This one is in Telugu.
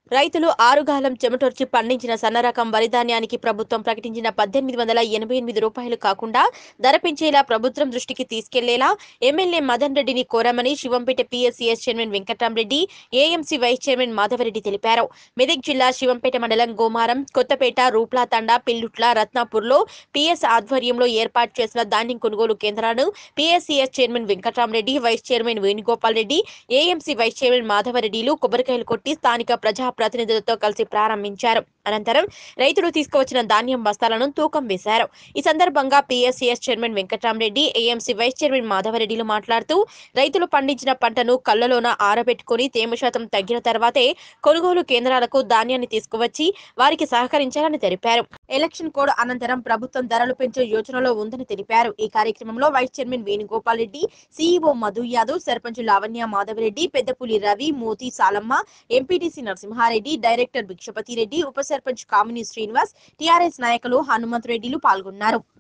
రైతులు ఆరుగాలం చెమటొర్చి పండించిన సన్నరకం వరి ధాన్యానికి ప్రభుత్వం ప్రకటించిన పద్దెనిమిది వందల ఎనభై ఎనిమిది రూపాయలు కాకుండా ధర పెంచేలా ప్రభుత్వం దృష్టికి తీసుకెళ్లేలా ఎమ్మెల్యే మదన్ రెడ్డిని కోరామని Shivampet PSCS chairman Venkatramreddy AMC vice chairman Madhavareddy తెలిపారు మెదక్ జిల్లా శివంపేట మండలం గోమారం కొత్తపేట రూప్లా తండా పిల్లుట్ల రత్నాపూర్లో పిఎస్ ఆధ్వర్యంలో ఏర్పాటు చేసిన ధాన్యం కొనుగోలు కేంద్రాలను PSCS chairman Venkatramreddy vice chairman Venugopal Reddy AMC vice chairman మాధవరెడ్డిలు కొబ్బరికాయలు కొట్టి స్థానిక ప్రజా ప్రతినిధులతో కలిసి ప్రారంభించారు అనంతరం రైతులు తీసుకువచ్చిన ధాన్యం బస్తాలను తూకం వేశారు ఈ సందర్భంగా PSCS chairman Venkatramreddy AMC vice chairman మాధవరెడ్డిలు మాట్లాడుతూ రైతులు పండించిన పంటను కళ్ళలోన ఆరబెట్టుకుని తేమ శాతం తగ్గిన తర్వాతే కొనుగోలు కేంద్రాలకు ధాన్యాన్ని తీసుకువచ్చి వారికి సహకరించాలని తెలిపారు ఎలక్షన్ కోడ్ అనంతరం ప్రభుత్వం ధరలు పెంచే యోచనలో ఉందని తెలిపారు ఈ కార్యక్రమంలో vice chairman Venugopal Reddy CEO Madhu Yadav sarpanch Lavanya Madhavareddy Peddapuli Ravi Moti Salamma MPTC Narasimhareddy director Bhikshapathi Reddy ఉప సర్పంచ్ కామిని శ్రీనివాస్ టీఆర్ఎస్ నాయకులు హనుమంత్ రెడ్డిలు పాల్గొన్నారు